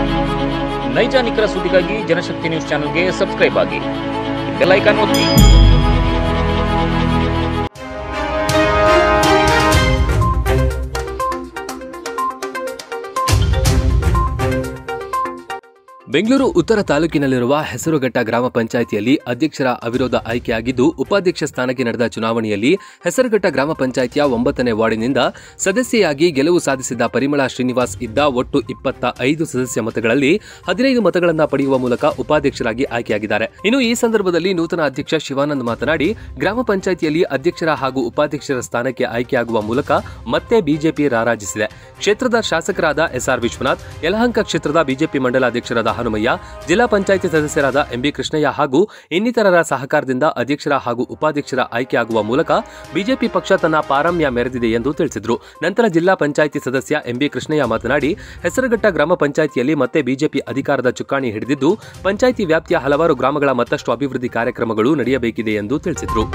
ನೈಜ ನಿಖರ ಸುದ್ದಿಗಾಗಿ ಜನಶಕ್ತಿ ನ್ಯೂಸ್ ಚಾನೆಲ್ಗೆ ಸಬ್ಸ್ಕ್ರೈಬ್ ಆಗಿ ಬೆಲ್ ಐಕಾನ್ ಒತ್ತಿ ಬೆಂಗಳೂರು ಉತ್ತರ ತಾಲೂಕಿನಲ್ಲಿರುವ ಹೆಸರುಘಟ್ಟ ಗ್ರಾಮ ಪಂಚಾಯಿತಿಯಲ್ಲಿ ಅಧ್ಯಕ್ಷರ ಅವಿರೋಧ ಆಯ್ಕೆಯಾಗಿದ್ದು ಉಪಾಧ್ಯಕ್ಷ ಸ್ಥಾನಕ್ಕೆ ನಡೆದ ಚುನಾವಣೆಯಲ್ಲಿ ಹೆಸರುಘಟ್ಟ ಗ್ರಾಮ ಪಂಚಾಯಿತಿಯ ಒಂಬತ್ತನೇ ವಾರ್ಡಿನಿಂದ ಸದಸ್ಯೆಯಾಗಿ ಗೆಲುವು ಸಾಧಿಸಿದ ಪರಿಮಳ ಶ್ರೀನಿವಾಸ್ ಇದ್ದ ಒಟ್ಟು ಇಪ್ಪತ್ತ ಐದು ಸದಸ್ಯ ಮತಗಳಲ್ಲಿ ಹದಿನೈದು ಮತಗಳನ್ನು ಪಡೆಯುವ ಮೂಲಕ ಉಪಾಧ್ಯಕ್ಷರಾಗಿ ಆಯ್ಕೆಯಾಗಿದ್ದಾರೆ ಇನ್ನು ಈ ಸಂದರ್ಭದಲ್ಲಿ ನೂತನ ಅಧ್ಯಕ್ಷ ಶಿವಾನಂದ್ ಮಾತನಾಡಿ ಗ್ರಾಮ ಪಂಚಾಯಿತಿಯಲ್ಲಿ ಅಧ್ಯಕ್ಷರ ಹಾಗೂ ಉಪಾಧ್ಯಕ್ಷರ ಸ್ಥಾನಕ್ಕೆ ಆಯ್ಕೆಯಾಗುವ ಮೂಲಕ ಮತ್ತೆ ಬಿಜೆಪಿ ರಾರಾಜಿಸಿದೆ ಕ್ಷೇತ್ರದ ಶಾಸಕರಾದ ಎಸ್ಆರ್ ವಿಶ್ವನಾಥ್ ಯಲಹಂಕ ಕ್ಷೇತ್ರದ ಬಿಜೆಪಿ ಮಂಡಲಾಧ್ಯಕ್ಷರಾದ ಹನುಮಯ್ಯ ಜಿಲ್ಲಾ ಪಂಚಾಯಿತಿ ಸದಸ್ಯರಾದ ಎಂಬಿ ಕೃಷ್ಣಯ್ಯ ಹಾಗೂ ಇನ್ನಿತರರ ಸಹಕಾರದಿಂದ ಅಧ್ಯಕ್ಷರ ಹಾಗೂ ಉಪಾಧ್ಯಕ್ಷರ ಆಯ್ಕೆಯಾಗುವ ಮೂಲಕ ಬಿಜೆಪಿ ಪಕ್ಷ ತನ್ನ ಪಾರಮ್ಯ ಮೆರೆದಿದೆ ಎಂದು ತಿಳಿಸಿದರು ನಂತರ ಜಿಲ್ಲಾ ಪಂಚಾಯಿತಿ ಸದಸ್ಯ ಎಂಬಿ ಕೃಷ್ಣಯ್ಯ ಮಾತನಾಡಿ ಹೆಸರುಘಟ್ಟ ಗ್ರಾಮ ಪಂಚಾಯಿತಿಯಲ್ಲಿ ಮತ್ತೆ ಬಿಜೆಪಿ ಅಧಿಕಾರದ ಚುಕ್ಕಾಣಿ ಹಿಡಿದಿದ್ದು ಪಂಚಾಯಿತಿ ವ್ಯಾಪ್ತಿಯ ಹಲವಾರು ಗ್ರಾಮಗಳ ಮತ್ತಷ್ಟು ಅಭಿವೃದ್ಧಿ ಕಾರ್ಯಕ್ರಮಗಳು ನಡೆಯಬೇಕಿದೆ ಎಂದು ತಿಳಿಸಿದರು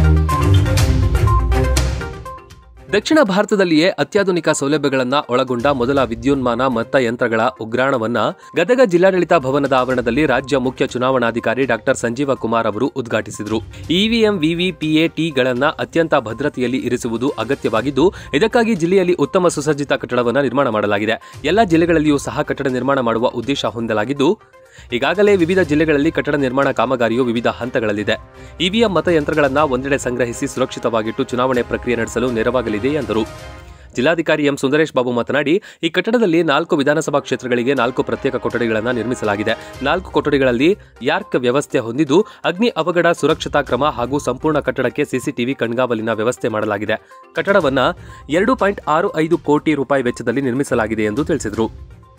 ದಕ್ಷಿಣ ಭಾರತದಲ್ಲಿಯೇ ಅತ್ಯಾಧುನಿಕ ಸೌಲಭ್ಯಗಳನ್ನ ಒಳಗೊಂಡ ಮೊದಲ ವಿದ್ಯುನ್ಮಾನ ಮತ ಯಂತ್ರಗಳ ಉಗ್ರಾಣವನ್ನ ಗದಗ ಜಿಲ್ಲಾಡಳಿತ ಭವನದ ಆವರಣದಲ್ಲಿ ರಾಜ್ಯ ಮುಖ್ಯ ಚುನಾವಣಾಧಿಕಾರಿ ಡಾಕ್ಟರ್ ಸಂಜೀವ ಕುಮಾರ್ ಅವರು ಉದ್ಘಾಟಿಸಿದರು ಇವಿಎಂ ವಿವಿಪಿಎಟಿಗಳನ್ನ ಅತ್ಯಂತ ಭದ್ರತೆಯಲ್ಲಿ ಇರಿಸುವುದು ಅಗತ್ಯವಾಗಿದ್ದು ಇದಕ್ಕಾಗಿ ಜಿಲ್ಲೆಯಲ್ಲಿ ಉತ್ತಮ ಸುಸಜ್ಜಿತ ಕಟ್ಟಡವನ್ನು ನಿರ್ಮಾಣ ಮಾಡಲಾಗಿದೆ ಎಲ್ಲ ಜಿಲ್ಲೆಗಳಲ್ಲಿಯೂ ಸಹ ಕಟ್ಟಡ ನಿರ್ಮಾಣ ಮಾಡುವ ಉದ್ದೇಶ ಹೊಂದಲಾಗಿದ್ದು ಈಗಾಗಲೇ ವಿವಿಧ ಜಿಲ್ಲೆಗಳಲ್ಲಿ ಕಟ್ಟಡ ನಿರ್ಮಾಣ ಕಾಮಗಾರಿಯು ವಿವಿಧ ಹಂತಗಳಲ್ಲಿದೆ ಇವಿಎಂ ಮತಯಂತ್ರಗಳನ್ನು ಒಂದೆಡೆ ಸಂಗ್ರಹಿಸಿ ಸುರಕ್ಷಿತವಾಗಿಟ್ಟು ಚುನಾವಣೆ ಪ್ರಕ್ರಿಯೆ ನಡೆಸಲು ನೆರವಾಗಲಿದೆ ಎಂದರು ಜಿಲ್ಲಾಧಿಕಾರಿ ಎಂ ಸುಂದರೇಶ್ ಬಾಬು ಮಾತನಾಡಿ ಈ ಕಟ್ಟಡದಲ್ಲಿ ನಾಲ್ಕು ವಿಧಾನಸಭಾ ಕ್ಷೇತ್ರಗಳಿಗೆ ನಾಲ್ಕು ಪ್ರತ್ಯೇಕ ಕೊಠಡಿಗಳನ್ನು ನಿರ್ಮಿಸಲಾಗಿದೆ ನಾಲ್ಕು ಕೊಠಡಿಗಳಲ್ಲಿ ಯಾರ್ಕ್ ವ್ಯವಸ್ಥೆ ಹೊಂದಿದ್ದು ಅಗ್ನಿ ಅವಘಡ ಸುರಕ್ಷತಾ ಕ್ರಮ ಹಾಗೂ ಸಂಪೂರ್ಣ ಕಟ್ಟಡಕ್ಕೆ ಸಿಸಿಟಿವಿ ಕಣ್ಗಾವಲಿನ ವ್ಯವಸ್ಥೆ ಮಾಡಲಾಗಿದೆ ಕಟ್ಟಡವನ್ನ ಎರಡು ಪಾಯಿಂಟ್ ಆರು ಐದು ಕೋಟಿ ರೂಪಾಯಿ ವೆಚ್ಚದಲ್ಲಿ ನಿರ್ಮಿಸಲಾಗಿದೆ ಎಂದು ತಿಳಿಸಿದರು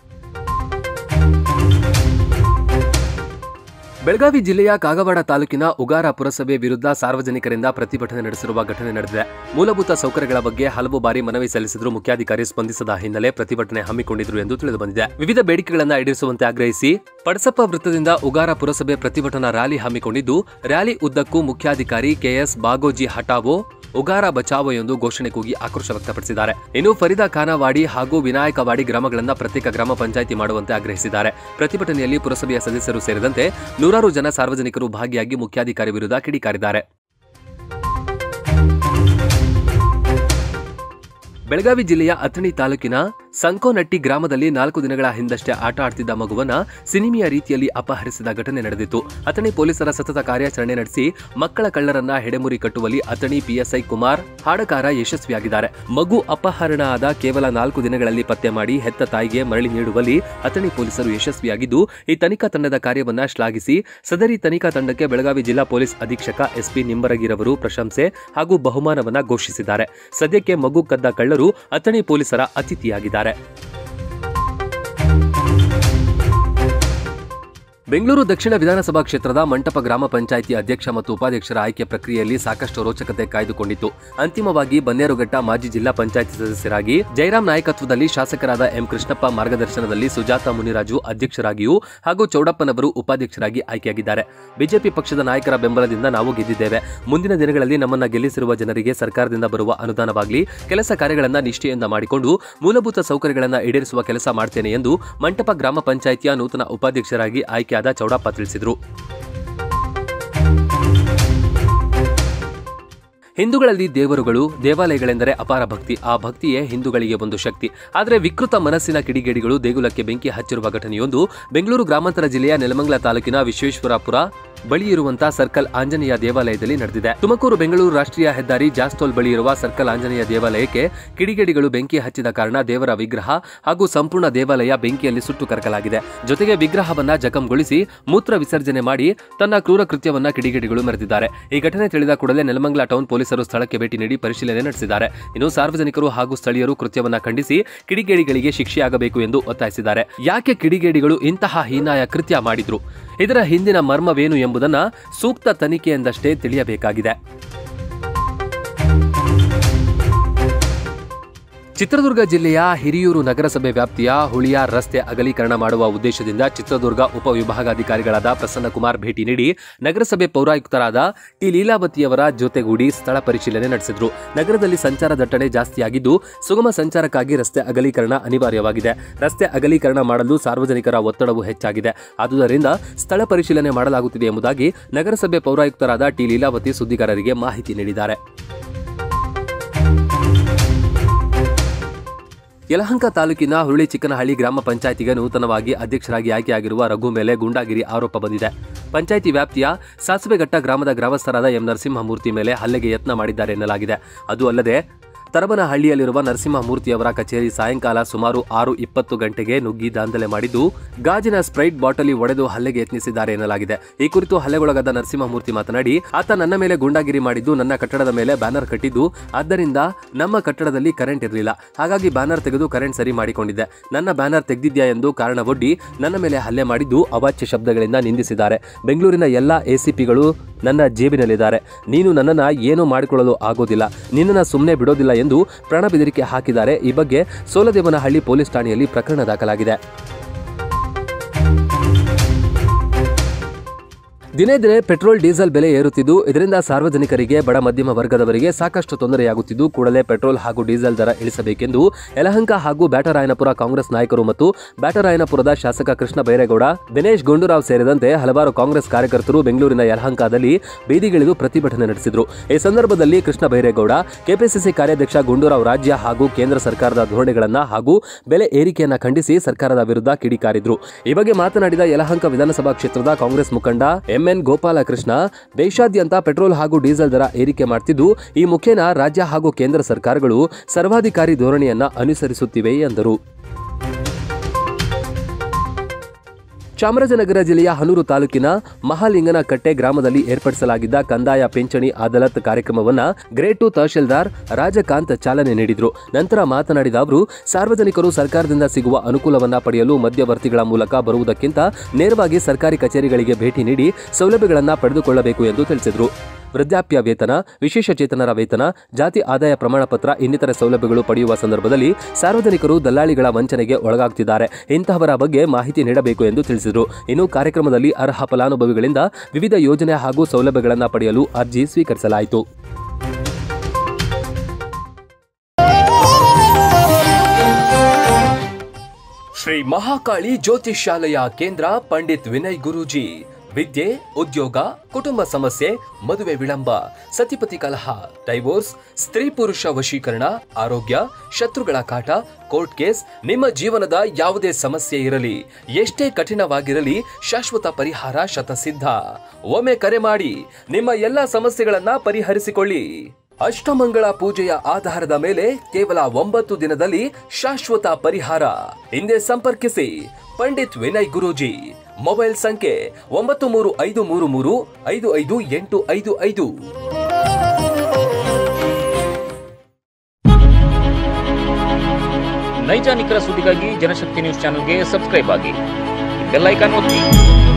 ಬೆಳಗಾವಿ ಜಿಲ್ಲೆಯ ಕಾಗವಾಡ ತಾಲೂಕಿನ ಉಗಾರ ಪುರಸಭೆ ವಿರುದ್ಧ ಸಾರ್ವಜನಿಕರಿಂದ ಪ್ರತಿಭಟನೆ ನಡೆಸಿರುವ ಘಟನೆ ನಡೆದಿದೆ ಮೂಲಭೂತ ಸೌಕರ್ಯಗಳ ಬಗ್ಗೆ ಹಲವು ಬಾರಿ ಮನವಿ ಸಲ್ಲಿಸಿದ್ರು ಮುಖ್ಯಾಧಿಕಾರಿ ಸ್ಪಂದಿಸದ ಹಿನ್ನೆಲೆ ಪ್ರತಿಭಟನೆ ಹಮ್ಮಿಕೊಂಡಿದ್ರು ಎಂದು ತಿಳಿದುಬಂದಿದೆ ವಿವಿಧ ಬೇಡಿಕೆಗಳನ್ನು ಈಡೇರಿಸುವಂತೆ ಆಗ್ರಹಿಸಿ ಪಡಸಪ್ಪ ವೃತ್ತದಿಂದ ಉಗಾರ ಪುರಸಭೆ ಪ್ರತಿಭಟನಾ ರ್ಯಾಲಿ ಹಮ್ಮಿಕೊಂಡಿದ್ದು ರ್ಯಾಲಿ ಉದ್ದಕ್ಕೂ ಮುಖ್ಯಾಧಿಕಾರಿ ಕೆಎಸ್ ಬಾಗೋಜಿ ಹಟಾವೋ ಉಗಾರ ಬಚಾವೋ ಎಂದು ಘೋಷಣೆ ಕೂಗಿ ಆಕ್ರೋಶ ವ್ಯಕ್ತಪಡಿಸಿದ್ದಾರೆ ಇನ್ನು ಫರೀದಾ ಖಾನಾವಾಡಿ ಹಾಗೂ ವಿನಾಯಕವಾಡಿ ಗ್ರಾಮಗಳನ್ನು ಪ್ರತ್ಯೇಕ ಗ್ರಾಮ ಪಂಚಾಯಿತಿ ಮಾಡುವಂತೆ ಆಗ್ರಹಿಸಿದ್ದಾರೆ ಪ್ರತಿಭಟನೆಯಲ್ಲಿ ಪುರಸಭೆಯ ಸದಸ್ಯರು ಸೇರಿದಂತೆ ನೂರಾರು ಜನ ಸಾರ್ವಜನಿಕರು ಭಾಗಿಯಾಗಿ ಮುಖ್ಯಾಧಿಕಾರಿ ವಿರುದ್ಧ ಕಿಡಿಕಾರಿದ್ದಾರೆ ಬೆಳಗಾವಿ ಜಿಲ್ಲೆಯ ಅಥಣಿ ತಾಲೂಕಿನ ಸಂಕೋನಟ್ಟಿ ಗ್ರಾಮದಲ್ಲಿ ನಾಲ್ಕು ದಿನಗಳ ಹಿಂದಷ್ಟೇ ಆಟ ಆಡ್ತಿದ್ದ ಮಗುವನ್ನ ಸಿನಿಮಿಯ ರೀತಿಯಲ್ಲಿ ಅಪಹರಿಸಿದ ಘಟನೆ ನಡೆದಿತ್ತು ಅಥಣಿ ಪೊಲೀಸರ ಸತತ ಕಾರ್ಯಾಚರಣೆ ನಡೆಸಿ ಮಕ್ಕಳ ಕಳ್ಳರನ್ನ ಹೆಡೆಮುರಿ ಕಟ್ಟುವಲ್ಲಿ ಅಥಣಿ ಪಿಎಸ್ಐ ಕುಮಾರ್ ಹಾಡಕಾರ ಯಶಸ್ವಿಯಾಗಿದ್ದಾರೆ ಮಗು ಅಪಹರಣ ಆದ ಕೇವಲ ನಾಲ್ಕು ದಿನಗಳಲ್ಲಿ ಪತ್ತೆ ಮಾಡಿ ಹೆತ್ತ ತಾಯಿಗೆ ಮರಳಿ ನೀಡುವಲ್ಲಿ ಅಥಣಿ ಪೊಲೀಸರು ಯಶಸ್ವಿಯಾಗಿದ್ದು ಈ ತನಿಖಾ ತಂಡದ ಕಾರ್ಯವನ್ನ ಶ್ಲಾಘಿಸಿ ಸದರಿ ತನಿಖಾ ತಂಡಕ್ಕೆ ಬೆಳಗಾವಿ ಜಿಲ್ಲಾ ಪೊಲೀಸ್ ಅಧೀಕ್ಷಕ ಎಸ್ಪಿ ನಿಂಬರಗಿರವರು ಪ್ರಶಂಸೆ ಹಾಗೂ ಬಹುಮಾನವನ್ನ ಘೋಷಿಸಿದ್ದಾರೆ ಸದ್ಯಕ್ಕೆ ಮಗು ಕದ್ದ ಕಳ್ಳರು ಅಥಣಿ ಪೊಲೀಸರ ಅತಿಥಿಯಾಗಿದ್ದಾರೆ ಬೆಂಗಳೂರು ದಕ್ಷಿಣ ವಿಧಾನಸಭಾ ಕ್ಷೇತ್ರದ ಮಂಟಪ ಗ್ರಾಮ ಪಂಚಾಯಿತಿ ಅಧ್ಯಕ್ಷ ಮತ್ತು ಉಪಾಧ್ಯಕ್ಷರ ಆಯ್ಕೆ ಪ್ರಕ್ರಿಯೆಯಲ್ಲಿ ಸಾಕಷ್ಟು ರೋಚಕತೆ ಕಾಯ್ದುಕೊಂಡಿತ್ತು ಅಂತಿಮವಾಗಿ ಬನ್ನೇರುಘಟ್ಟ ಮಾಜಿ ಜಿಲ್ಲಾ ಪಂಚಾಯಿತಿ ಸದಸ್ಯರಾಗಿ ಜಯರಾಮ್ ನಾಯಕತ್ವದಲ್ಲಿ ಶಾಸಕರಾದ ಎಂ ಕೃಷ್ಣಪ್ಪ ಮಾರ್ಗದರ್ಶನದಲ್ಲಿ ಸುಜಾತ ಮುನಿರಾಜು ಅಧ್ಯಕ್ಷರಾಗಿಯೂ ಹಾಗೂ ಚೌಡಪ್ಪನವರು ಉಪಾಧ್ಯಕ್ಷರಾಗಿ ಆಯ್ಕೆಯಾಗಿದ್ದಾರೆ ಬಿಜೆಪಿ ಪಕ್ಷದ ನಾಯಕರ ಬೆಂಬಲದಿಂದ ನಾವು ಗೆದ್ದಿದ್ದೇವೆ ಮುಂದಿನ ದಿನಗಳಲ್ಲಿ ನಮ್ಮನ್ನ ಗೆಲ್ಲಿಸಿರುವ ಜನರಿಗೆ ಸರ್ಕಾರದಿಂದ ಬರುವ ಅನುದಾನವಾಗಲಿ ಕೆಲಸ ಕಾರ್ಯಗಳನ್ನು ನಿಷ್ಠೆಯಿಂದ ಮಾಡಿಕೊಂಡು ಮೂಲಭೂತ ಸೌಕರ್ಯಗಳನ್ನು ಈಡೇರಿಸುವ ಕೆಲಸ ಮಾಡ್ತೇನೆ ಎಂದು ಮಂಟಪ ಗ್ರಾಮ ಪಂಚಾಯಿತಿಯ ನೂತನ ಉಪಾಧ್ಯಕ್ಷರಾಗಿ ಆಯ್ಕೆಯಾದ ಚೌಡಪ್ಪ ತಿಳಿಸಿದರು ಹಿಂದೂಗಳಲ್ಲಿ ದೇವರುಗಳು ದೇವಾಲಯಗಳೆಂದರೆ ಅಪಾರ ಭಕ್ತಿ ಆ ಭಕ್ತಿಯೇ ಹಿಂದೂಗಳಿಗೆ ಒಂದು ಶಕ್ತಿ ಆದರೆ ವಿಕೃತ ಮನಸ್ಸಿನ ಕಿಡಿಗೇಡಿಗಳು ದೇಗುಲಕ್ಕೆ ಬೆಂಕಿ ಹಚ್ಚಿರುವ ಘಟನೆಯೊಂದು ಬೆಂಗಳೂರು ಗ್ರಾಮಾಂತರ ಜಿಲ್ಲೆಯ ನೆಲಮಂಗಲ ತಾಲೂಕಿನ ವಿಶ್ವೇಶ್ವರಪುರ ಬಳಿ ಇರುವಂತಹ ಸರ್ಕಲ್ ಆಂಜನೇಯ ದೇವಾಲಯದಲ್ಲಿ ನಡೆದಿದೆ ತುಮಕೂರು ಬೆಂಗಳೂರು ರಾಷ್ಟ್ರೀಯ ಹೆದ್ದಾರಿ ಜಾಸ್ತೋಲ್ ಬಳಿ ಇರುವ ಸರ್ಕಲ್ ಆಂಜನೇಯ ದೇವಾಲಯಕ್ಕೆ ಕಿಡಿಗೇಡಿಗಳು ಬೆಂಕಿ ಹಚ್ಚಿದ ಕಾರಣ ದೇವರ ವಿಗ್ರಹ ಹಾಗೂ ಸಂಪೂರ್ಣ ದೇವಾಲಯ ಬೆಂಕಿಯಲ್ಲಿ ಸುಟ್ಟು ಕರಕಲಾಗಿದೆ ಜೊತೆಗೆ ವಿಗ್ರಹವನ್ನ ಜಖಂಗೊಳಿಸಿ ಮೂತ್ರ ವಿಸರ್ಜನೆ ಮಾಡಿ ತನ್ನ ಕ್ರೂರ ಕೃತ್ಯವನ್ನ ಕಿಡಿಗೇಡಿಗಳು ಮೆರೆದಿದ್ದಾರೆ ಈ ಘಟನೆ ತಿಳಿದ ಕೂಡಲೇ ನೆಲಮಂಗಲ ಟೌನ್ ಪೊಲೀಸರು ಸ್ಥಳಕ್ಕೆ ಭೇಟಿ ನೀಡಿ ಪರಿಶೀಲನೆ ನಡೆಸಿದ್ದಾರೆ ಇನ್ನು ಸಾರ್ವಜನಿಕರು ಹಾಗೂ ಸ್ಥಳೀಯರು ಕೃತ್ಯವನ್ನ ಖಂಡಿಸಿ ಕಿಡಿಗೇಡಿಗಳಿಗೆ ಶಿಕ್ಷೆಯಾಗಬೇಕು ಎಂದು ಒತ್ತಾಯಿಸಿದ್ದಾರೆ ಯಾಕೆ ಕಿಡಿಗೇಡಿಗಳು ಇಂತಹ ಹೀನಾಯ ಕೃತ್ಯ ಮಾಡಿದ್ರು ಇದರ ಹಿಂದಿನ ಮರ್ಮವೇನು ಎಂಬುದನ್ನ ಸೂಕ್ತ ತನಿಖೆಯಿಂದಷ್ಟೇ ತಿಳಿಯಬೇಕಾಗಿದೆ ಚಿತ್ರದುರ್ಗ ಜಿಲ್ಲೆಯ ಹಿರಿಯೂರು ನಗರಸಭೆ ವ್ಯಾಪ್ತಿಯ ಹುಳಿಯ ರಸ್ತೆ ಅಗಲೀಕರಣ ಮಾಡುವ ಉದ್ದೇಶದಿಂದ ಚಿತ್ರದುರ್ಗ ಉಪವಿಭಾಗಾಧಿಕಾರಿಗಳಾದ ಪ್ರಸನ್ನಕುಮಾರ್ ಭೇಟಿ ನೀಡಿ ನಗರಸಭೆ ಪೌರಾಯುಕ್ತರಾದ ಟಿ ಲೀಲಾವತಿಯವರ ಜೊತೆಗೂಡಿ ಸ್ಥಳ ಪರಿಶೀಲನೆ ನಡೆಸಿದ್ರು ನಗರದಲ್ಲಿ ಸಂಚಾರ ದಟ್ಟಣೆ ಜಾಸ್ತಿಯಾಗಿದ್ದು ಸುಗಮ ಸಂಚಾರಕ್ಕಾಗಿ ರಸ್ತೆ ಅಗಲೀಕರಣ ಅನಿವಾರ್ಯವಾಗಿದೆ ರಸ್ತೆ ಅಗಲೀಕರಣ ಮಾಡಲು ಸಾರ್ವಜನಿಕರ ಒತ್ತಡವು ಹೆಚ್ಚಾಗಿದೆ ಆದುದರಿಂದ ಸ್ಥಳ ಪರಿಶೀಲನೆ ಮಾಡಲಾಗುತ್ತಿದೆ ಎಂಬುದಾಗಿ ನಗರಸಭೆ ಪೌರಾಯುಕ್ತರಾದ ಟಿ ಲೀಲಾವತಿ ಸುದ್ದಿಗಾರರಿಗೆ ಮಾಹಿತಿ ನೀಡಿದ್ದಾರೆ ಯಲಹಂಕ ತಾಲೂಕಿನ ಹುರುಳಿ ಚಿಕ್ಕನಹಳ್ಳಿ ಗ್ರಾಮ ಪಂಚಾಯತಿಗೆ ನೂತನವಾಗಿ ಅಧ್ಯಕ್ಷರಾಗಿ ಆಯ್ಕೆಯಾಗಿರುವ ರಘು ಮೇಲೆ ಗೂಂಡಾಗಿರಿ ಆರೋಪ ಬಂದಿದೆ ಪಂಚಾಯಿತಿ ವ್ಯಾಪ್ತಿಯ ಸಾಸುವೆಘಟ್ಟ ಗ್ರಾಮದ ಗ್ರಾಮಸ್ಥರಾದ ಎಂ ನರಸಿಂಹಮೂರ್ತಿ ಮೇಲೆ ಹಲ್ಲೆಗೆ ಯತ್ನ ಮಾಡಿದ್ದಾರೆ ಎನ್ನಲಾಗಿದೆ ಅದು ಅಲ್ಲದೆ ತರಬನಹಳ್ಳಿಯಲ್ಲಿರುವ ನರಸಿಂಹಮೂರ್ತಿಯವರ ಕಚೇರಿ ಸಾಯಂಕಾಲ ಸುಮಾರು ಆರು ಇಪ್ಪತ್ತು ಗಂಟೆಗೆ ನುಗ್ಗಿ ದಾಂಧಲೆ ಮಾಡಿದ್ದು ಗಾಜಿನ ಸ್ಪ್ರೈಟ್ ಬಾಟಲಿ ಒಡೆದು ಹಲ್ಲೆಗೆ ಯತ್ನಿಸಿದ್ದಾರೆ ಎನ್ನಲಾಗಿದೆ ಈ ಕುರಿತು ಹಲ್ಲೆಗೊಳಗಾದ ನರಸಿಂಹಮೂರ್ತಿ ಮಾತನಾಡಿ ಆತ ನನ್ನ ಮೇಲೆ ಗೂಂಡಾಗಿರಿ ಮಾಡಿದ್ದು ನನ್ನ ಕಟ್ಟಡದ ಮೇಲೆ ಬ್ಯಾನರ್ ಕಟ್ಟಿದ್ದು ಆದ್ದರಿಂದ ನಮ್ಮ ಕಟ್ಟಡದಲ್ಲಿ ಕರೆಂಟ್ ಇರಲಿಲ್ಲ ಹಾಗಾಗಿ ಬ್ಯಾನರ್ ತೆಗೆದು ಕರೆಂಟ್ ಸರಿ ಮಾಡಿಕೊಂಡಿದ್ದೆ ನನ್ನ ಬ್ಯಾನರ್ ತೆಗೆದಿದ್ಯಾ ಎಂದು ಕಾರಣವೊಡ್ಡಿ ನನ್ನ ಮೇಲೆ ಹಲ್ಲೆ ಮಾಡಿದ್ದು ಅವಾಚ್ಯ ಶಬ್ದಗಳಿಂದ ನಿಂದಿಸಿದ್ದಾರೆ ಬೆಂಗಳೂರಿನ ಎಲ್ಲಾ ಎಸಿಪಿಗಳು ನನ್ನ ಜೇಬಿನಲ್ಲಿದ್ದಾರೆ ನೀನು ನನ್ನನ್ನು ಏನೂ ಮಾಡಿಕೊಳ್ಳಲು ಆಗೋದಿಲ್ಲ ನಿನ್ನನ್ನು ಸುಮ್ಮನೆ ಬಿಡೋದಿಲ್ಲ ಎಂದು ಪ್ರಾಣ ಬೆದರಿಕೆ ಹಾಕಿದ್ದಾರೆ ಈ ಬಗ್ಗೆ ಸೋಲದೇವನಹಳ್ಳಿ ಪೊಲೀಸ್ ಠಾಣೆಯಲ್ಲಿ ಪ್ರಕರಣ ದಾಖಲಾಗಿದೆ ದಿನೇ ದಿನೇ ಪೆಟ್ರೋಲ್ ಡೀಸೆಲ್ ಬೆಲೆ ಏರುತ್ತಿದ್ದು ಇದರಿಂದ ಸಾರ್ವಜನಿಕರಿಗೆ ಬಡ ಮಧ್ಯಮ ವರ್ಗದವರಿಗೆ ಸಾಕಷ್ಟು ತೊಂದರೆಯಾಗುತ್ತಿದ್ದು ಕೂಡಲೇ ಪೆಟ್ರೋಲ್ ಹಾಗೂ ಡೀಸೆಲ್ ದರ ಇಳಿಸಬೇಕೆಂದು ಯಲಹಂಕ ಹಾಗೂ ಬ್ಯಾಟರಾಯನಪುರ ಕಾಂಗ್ರೆಸ್ ನಾಯಕರು ಮತ್ತು ಬ್ಯಾಟರಾಯನಪುರದ ಶಾಸಕ ಕೃಷ್ಣ ಬೈರೇಗೌಡ ದಿನೇಶ್ ಗುಂಡೂರಾವ್ ಸೇರಿದಂತೆ ಹಲವಾರು ಕಾಂಗ್ರೆಸ್ ಕಾರ್ಯಕರ್ತರು ಬೆಂಗಳೂರಿನ ಯಲಹಂಕದಲ್ಲಿ ಬೀದಿಗಿಳಿದು ಪ್ರತಿಭಟನೆ ನಡೆಸಿದರು ಈ ಸಂದರ್ಭದಲ್ಲಿ ಕೃಷ್ಣ ಬೈರೇಗೌಡ ಕೆಪಿಸಿಸಿ ಕಾರ್ಯಾಧ್ಯಕ್ಷ ಗುಂಡೂರಾವ್ ರಾಜ್ಯ ಹಾಗೂ ಕೇಂದ್ರ ಸರ್ಕಾರದ ಧೋರಣೆಗಳನ್ನ ಹಾಗೂ ಬೆಲೆ ಏರಿಕೆಯನ್ನ ಖಂಡಿಸಿ ಸರ್ಕಾರದ ವಿರುದ್ಧ ಕಿಡಿಕಾರಿದ್ರು ಈ ಬಗ್ಗೆ ಮಾತನಾಡಿದ ಯಲಹಂಕ ವಿಧಾನಸಭಾ ಕ್ಷೇತ್ರದ ಕಾಂಗ್ರೆಸ್ ಮುಖಂಡ ಎಂಎನ್ ಗೋಪಾಲಕೃಷ್ಣ ದೇಶಾದ್ಯಂತ ಪೆಟ್ರೋಲ್ ಹಾಗೂ ಡೀಸೆಲ್ ದರ ಏರಿಕೆ ಮಾಡ್ತಿದ್ದು ಈ ಮುಖೇನ ರಾಜ್ಯ ಹಾಗೂ ಕೇಂದ್ರ ಸರ್ಕಾರಗಳು ಸರ್ವಾಧಿಕಾರಿ ಧೋರಣೆಯನ್ನ ಅನುಸರಿಸುತ್ತಿವೆ ಎಂದರು ಚಾಮರಾಜನಗರ ಜಿಲ್ಲೆಯ ಹನೂರು ತಾಲೂಕಿನ ಮಹಾಲಿಂಗನಕಟ್ಟೆ ಗ್ರಾಮದಲ್ಲಿ ಏರ್ಪಡಿಸಲಾಗಿದ್ದ ಕಂದಾಯ ಪಿಂಚಣಿ ಅದಾಲತ್ ಕಾರ್ಯಕ್ರಮವನ್ನ ಗ್ರೇಟ್ ಟು ತಹಶೀಲ್ದಾರ್ ರಾಜಕಾಂತ್ ಚಾಲನೆ ನೀಡಿದ್ರು ನಂತರ ಮಾತನಾಡಿದ ಅವರು ಸಾರ್ವಜನಿಕರು ಸರ್ಕಾರದಿಂದ ಸಿಗುವ ಅನುಕೂಲವನ್ನ ಪಡೆಯಲು ಮಧ್ಯವರ್ತಿಗಳ ಮೂಲಕ ಬರುವುದಕ್ಕಿಂತ ನೇರವಾಗಿ ಸರ್ಕಾರಿ ಕಚೇರಿಗಳಿಗೆ ಭೇಟಿ ನೀಡಿ ಸೌಲಭ್ಯಗಳನ್ನು ಪಡೆದುಕೊಳ್ಳಬೇಕು ಎಂದು ತಿಳಿಸಿದರು ವೃದ್ಧಾಪ್ಯ ವೇತನ ವಿಶೇಷ ಚೇತನರ ವೇತನ ಜಾತಿ ಆದಾಯ ಪ್ರಮಾಣ ಪತ್ರ ಇನ್ನಿತರ ಸೌಲಭ್ಯಗಳು ಪಡೆಯುವ ಸಂದರ್ಭದಲ್ಲಿ ಸಾರ್ವಜನಿಕರು ದಲ್ಲಾಳಿಗಳ ವಂಚನೆಗೆ ಒಳಗಾಗುತ್ತಿದ್ದಾರೆ ಇಂತಹವರ ಬಗ್ಗೆ ಮಾಹಿತಿ ನೀಡಬೇಕು ಎಂದು ತಿಳಿಸಿದರು ಇನ್ನು ಕಾರ್ಯಕ್ರಮದಲ್ಲಿ ಅರ್ಹ ಫಲಾನುಭವಿಗಳಿಂದ ವಿವಿಧ ಯೋಜನೆ ಹಾಗೂ ಸೌಲಭ್ಯಗಳನ್ನು ಪಡೆಯಲು ಅರ್ಜಿ ಸ್ವೀಕರಿಸಲಾಯಿತು ಶ್ರೀ ಮಹಾಕಾಳಿ ಜ್ಯೋತಿಷ್ಯಾಲಯ ಕೇಂದ್ರ ಪಂಡಿತ್ ವಿನಯ್ ಗುರೂಜಿ ವಿದ್ಯೆ ಉದ್ಯೋಗ ಕುಟುಂಬ ಸಮಸ್ಯೆ ಮದುವೆ ವಿಳಂಬ ಸತಿಪತಿ ಕಲಹ ಡೈವೋರ್ಸ್ ಸ್ತ್ರೀ ಪುರುಷ ವಶೀಕರಣ ಆರೋಗ್ಯ ಶತ್ರುಗಳ ಕಾಟ ಕೋರ್ಟ್ ಕೇಸ್ ನಿಮ್ಮ ಜೀವನದ ಯಾವುದೇ ಸಮಸ್ಯೆ ಇರಲಿ ಎಷ್ಟೇ ಕಠಿಣವಾಗಿರಲಿ ಶಾಶ್ವತ ಪರಿಹಾರ ಶತಸಿದ್ಧ ಒಮ್ಮೆ ಕರೆ ಮಾಡಿ ನಿಮ್ಮ ಎಲ್ಲ ಸಮಸ್ಯೆಗಳನ್ನ ಪರಿಹರಿಸಿಕೊಳ್ಳಿ ಅಷ್ಟಮಂಗಳ ಪೂಜೆಯ ಆಧಾರದ ಮೇಲೆ ಕೇವಲ ಒಂಬತ್ತು ದಿನದಲ್ಲಿ ಶಾಶ್ವತ ಪರಿಹಾರ ಹಿಂದೆ ಸಂಪರ್ಕಿಸಿ ಪಂಡಿತ್ ವಿನಯ್ ಗುರೂಜಿ ಮೊಬೈಲ್ ಸಂಖ್ಯೆ ಒಂಬತ್ತು ಮೂರು ಐದು ಮೂರು ಮೂರು ಐದು ಐದು ಎಂಟು ಐದು ಐದು ನೈಜ ನಿಖರ ಸುದ್ದಿಗಾಗಿ ಜನಶಕ್ತಿ ನ್ಯೂಸ್ ಚಾನೆಲ್ಗೆ ಸಬ್ಸ್ಕ್ರೈಬ್ ಆಗಿ ಬೆಲ್ ಐಕಾನ್ ಒತ್ತಿ